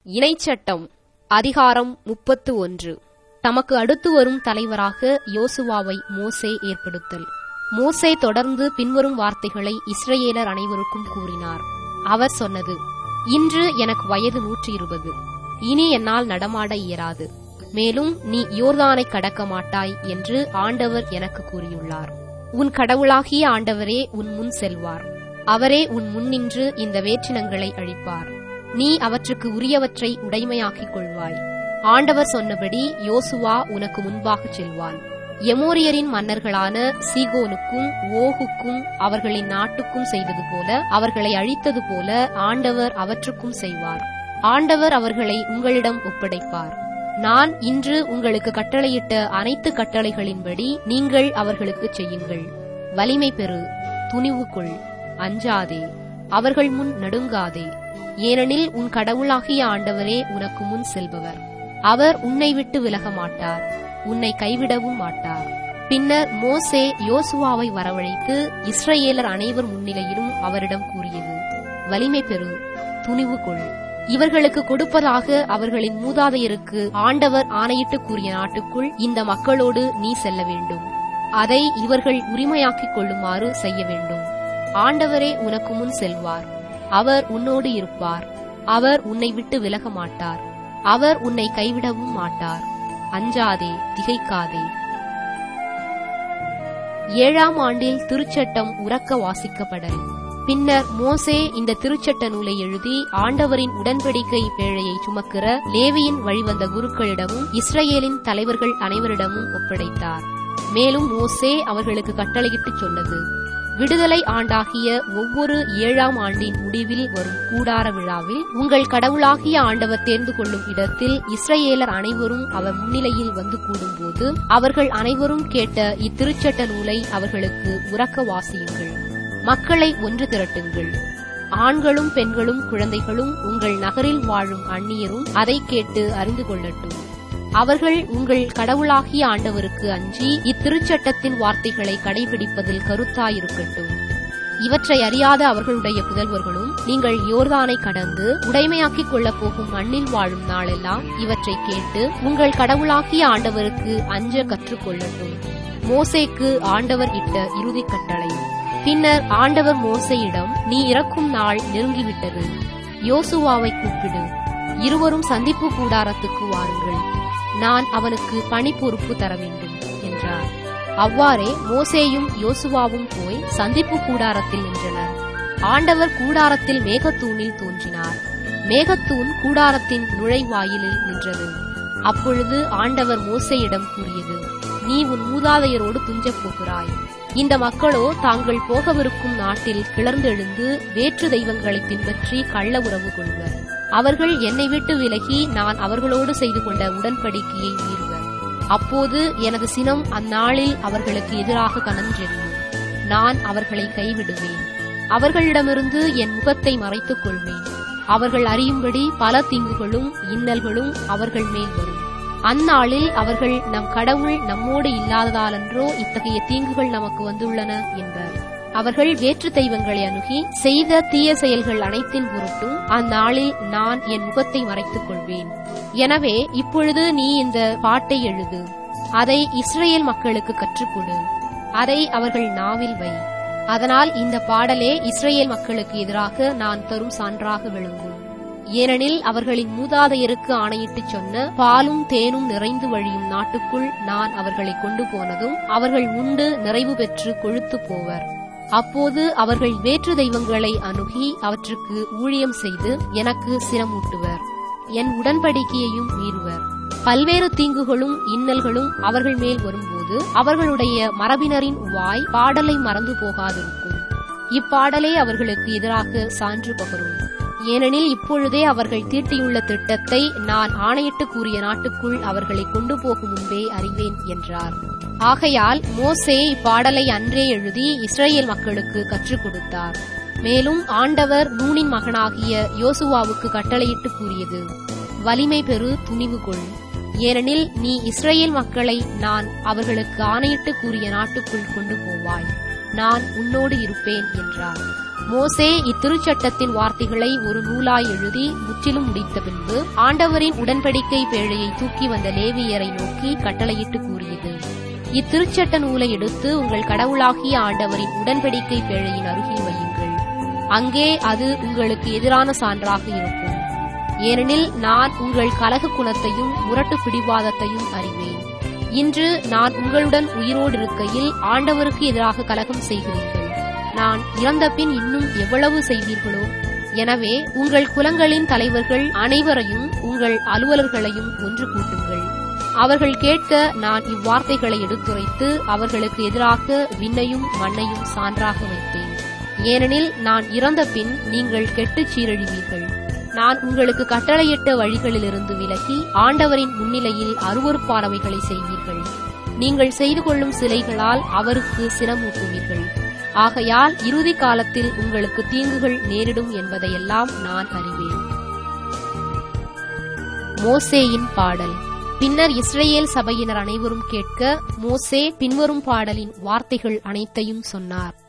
இணைச்சட்டம் அதிகாரம் முப்பத்து ஒன்று தமக்கு அடுத்து வரும் தலைவராக யோசுவாவை மோசே ஏற்படுத்தல் மோசே தொடர்ந்து பின்வரும் வார்த்தைகளை இஸ்ரவேலர் அனைவருக்கும் கூறினார் அவர் சொன்னது இன்று எனக்கு வயது நூற்றி இருபது இனி என்னால் நடமாட இயலாது மேலும் நீ யோர்தானை கடக்க மாட்டாய் என்று ஆண்டவர் எனக்கு கூறியுள்ளார் உன் கடவுளாகிய ஆண்டவரே உன் முன் செல்வார் அவரே உன் முன்னின்று இந்த வேற்றினங்களை அழிப்பார் நீ அவற்றுக்கு உரியவற்றை உடைமையாக்கிக் கொள்வாய் ஆண்டவர் சொன்னபடி யோசுவா உனக்கு முன்பாகச் செல்வான் எமோரியரின் மன்னர்களான சீகோனுக்கும் ஓகுக்கும் அவர்களின் நாட்டுக்கும் செய்தது போல அவர்களை அழித்தது போல ஆண்டவர் அவற்றுக்கும் செய்வார் ஆண்டவர் அவர்களை உங்களிடம் ஒப்படைப்பார் நான் இன்று உங்களுக்கு கட்டளையிட்ட அனைத்து கட்டளைகளின்படி நீங்கள் அவர்களுக்கு செய்யுங்கள் வலிமை பெறு துணிவு கொள் அஞ்சாதே அவர்கள் முன் நடுங்காதே ஏனெனில் உன் கடவுளாகிய ஆண்டவரே உனக்கு முன் செல்பவர் அவர் உன்னை விட்டு விலக மாட்டார் உன்னை கைவிடவும் மாட்டார் பின்னர் மோசே யோசுவாவை வரவழைத்து இஸ்ரவேலர் அனைவர் முன்னிலையிலும் அவரிடம் கூறியது வலிமை பெறு துணிவு கொள் இவர்களுக்கு கொடுப்பதாக அவர்களின் மூதாதையருக்கு ஆண்டவர் ஆணையிட்டு கூறிய நாட்டுக்குள் இந்த மக்களோடு நீ செல்ல வேண்டும் அதை இவர்கள் உரிமையாக்கிக் கொள்ளுமாறு செய்ய வேண்டும் ஆண்டவரே உனக்கு முன் செல்வார் அவர் உன்னோடு இருப்பார் அவர் உன்னை விட்டு விலக மாட்டார் அவர் உன்னை கைவிடவும் மாட்டார் அஞ்சாதே திகைக்காதே ஏழாம் ஆண்டில் திருச்சட்டம் உறக்க வாசிக்கப்படல் பின்னர் மோசே இந்த திருச்சட்ட நூலை எழுதி ஆண்டவரின் உடன்படிக்கை பேழையை சுமக்கிற லேவியின் வழிவந்த குருக்களிடமும் இஸ்ரேலின் தலைவர்கள் அனைவரிடமும் ஒப்படைத்தார் மேலும் மோசே அவர்களுக்கு கட்டளையிட்டுச் சொன்னது விடுதலை ஆண்டாகிய ஒவ்வொரு ஏழாம் ஆண்டின் முடிவில் வரும் கூடார விழாவில் உங்கள் கடவுளாகிய ஆண்டவர் தேர்ந்து கொள்ளும் இடத்தில் இஸ்ரேலர் அனைவரும் அவர் முன்னிலையில் வந்து கூடும்போது அவர்கள் அனைவரும் கேட்ட இத்திருச்சட்ட நூலை அவர்களுக்கு உறக்க வாசியுங்கள் மக்களை ஒன்று திரட்டுங்கள் ஆண்களும் பெண்களும் குழந்தைகளும் உங்கள் நகரில் வாழும் அந்நியரும் அதை கேட்டு அறிந்து கொள்ளட்டும் அவர்கள் உங்கள் கடவுளாகிய ஆண்டவருக்கு அஞ்சி இத்திருச்சட்டத்தின் வார்த்தைகளை கடைபிடிப்பதில் கருத்தாயிருக்கட்டும் இவற்றை அறியாத அவர்களுடைய புதல்வர்களும் நீங்கள் யோர்தானை கடந்து உடைமையாக்கிக் கொள்ளப் போகும் மண்ணில் வாழும் நாளெல்லாம் இவற்றை கேட்டு உங்கள் கடவுளாகிய ஆண்டவருக்கு அஞ்ச கற்றுக்கொள்ளட்டும் மோசேக்கு ஆண்டவர் இட்ட இறுதி கட்டளை பின்னர் ஆண்டவர் மோசையிடம் நீ இறக்கும் நாள் நெருங்கிவிட்டது யோசுவாவை கூப்பிடு இருவரும் சந்திப்பு கூடாரத்துக்கு வாருங்கள் நான் அவனுக்கு பணி பொறுப்பு தர வேண்டும் என்றார் அவ்வாறே மோசேயும் யோசுவாவும் போய் சந்திப்பு கூடாரத்தில் நின்றனர் ஆண்டவர் கூடாரத்தில் மேகத்தூணில் தோன்றினார் மேகத்தூண் கூடாரத்தின் நுழைவாயிலில் நின்றது அப்பொழுது ஆண்டவர் மோசையிடம் கூறியது நீ உன் மூதாதையரோடு துஞ்சப் போகிறாய் இந்த மக்களோ தாங்கள் போகவிருக்கும் நாட்டில் கிளர்ந்தெழுந்து வேற்று தெய்வங்களை பின்பற்றி கள்ள உறவு கொள்வர் அவர்கள் என்னை விட்டு விலகி நான் அவர்களோடு செய்து கொண்ட உடன்படிக்கையை மீறுவர் அப்போது எனது சினம் அந்நாளில் அவர்களுக்கு எதிராக கனஞ்செறியும் நான் அவர்களை கைவிடுவேன் அவர்களிடமிருந்து என் முகத்தை மறைத்துக் கொள்வேன் அவர்கள் அறியும்படி பல தீங்குகளும் இன்னல்களும் அவர்கள் மேல் வரும் அந்நாளில் அவர்கள் நம் கடவுள் நம்மோடு இல்லாததாலன்றோ இத்தகைய தீங்குகள் நமக்கு வந்துள்ளன என்பர் அவர்கள் வேற்று தெய்வங்களை அணுகி செய்த தீய செயல்கள் அனைத்தின் பொருட்டும் அந்நாளில் நான் என் முகத்தை மறைத்துக் கொள்வேன் எனவே இப்பொழுது நீ இந்த பாட்டை எழுது அதை இஸ்ரேல் மக்களுக்கு கற்றுக்கொடு அதை அவர்கள் நாவில் வை அதனால் இந்த பாடலே இஸ்ரேல் மக்களுக்கு எதிராக நான் தரும் சான்றாக விளங்கும் ஏனெனில் அவர்களின் மூதாதையருக்கு ஆணையிட்டு சொன்ன பாலும் தேனும் நிறைந்து வழியும் நாட்டுக்குள் நான் அவர்களை கொண்டு போனதும் அவர்கள் உண்டு நிறைவு பெற்று கொழுத்து போவர் அப்போது அவர்கள் வேற்று தெய்வங்களை அணுகி அவற்றுக்கு ஊழியம் செய்து எனக்கு சிரமூட்டுவர் என் உடன்படிக்கையையும் மீறுவர் பல்வேறு தீங்குகளும் இன்னல்களும் அவர்கள் மேல் வரும்போது அவர்களுடைய மரபினரின் வாய் பாடலை மறந்து போகாதிருக்கும் இப்பாடலே அவர்களுக்கு எதிராக சான்று பகரும் ஏனெனில் இப்பொழுதே அவர்கள் தீட்டியுள்ள திட்டத்தை நான் ஆணையிட்டு கூறிய நாட்டுக்குள் அவர்களை கொண்டு போகும் முன்பே அறிவேன் என்றார் ஆகையால் மோசே இப்பாடலை அன்றே எழுதி இஸ்ரேல் மக்களுக்கு கற்றுக் கொடுத்தார் மேலும் ஆண்டவர் நூனின் மகனாகிய யோசுவாவுக்கு கட்டளையிட்டு கூறியது வலிமை பெறு துணிவு கொள் ஏனெனில் நீ இஸ்ரேல் மக்களை நான் அவர்களுக்கு ஆணையிட்டு கூறிய நாட்டுக்குள் கொண்டு போவாய் நான் உன்னோடு இருப்பேன் என்றார் மோசே இத்திருச்சட்டத்தின் வார்த்தைகளை ஒரு நூலாய் எழுதி முற்றிலும் முடித்த பின்பு ஆண்டவரின் உடன்படிக்கை பேழையை தூக்கி வந்த லேவியரை நோக்கி கட்டளையிட்டு கூறியது இத்திருச்சட்ட நூலை எடுத்து உங்கள் கடவுளாகிய ஆண்டவரின் உடன்படிக்கை பேழையின் அருகில் வையுங்கள் அங்கே அது உங்களுக்கு எதிரான சான்றாக இருக்கும் ஏனெனில் நான் உங்கள் கலக குணத்தையும் முரட்டு பிடிவாதத்தையும் அறிவேன் இன்று நான் உங்களுடன் உயிரோடு இருக்கையில் ஆண்டவருக்கு எதிராக கலகம் செய்கிறீர்கள் நான் இறந்த பின் இன்னும் எவ்வளவு செய்வீர்களோ எனவே உங்கள் குலங்களின் தலைவர்கள் அனைவரையும் உங்கள் அலுவலர்களையும் ஒன்று கூட்டுங்கள் அவர்கள் கேட்க நான் இவ்வார்த்தைகளை எடுத்துரைத்து அவர்களுக்கு எதிராக விண்ணையும் மண்ணையும் சான்றாக வைப்பேன் ஏனெனில் நான் இறந்த பின் நீங்கள் கெட்டுச் சீரழிவீர்கள் நான் உங்களுக்கு கட்டளையிட்ட வழிகளிலிருந்து விலகி ஆண்டவரின் முன்னிலையில் அருவறுப்பானவைகளை செய்வீர்கள் நீங்கள் செய்து கொள்ளும் சிலைகளால் அவருக்கு சிரமூட்டுவீர்கள் ஆகையால் இறுதி காலத்தில் உங்களுக்கு தீங்குகள் நேரிடும் என்பதையெல்லாம் நான் அறிவேன் மோசேயின் பாடல் பின்னர் இஸ்ரேல் சபையினர் அனைவரும் கேட்க மோசே பின்வரும் பாடலின் வார்த்தைகள் அனைத்தையும் சொன்னார்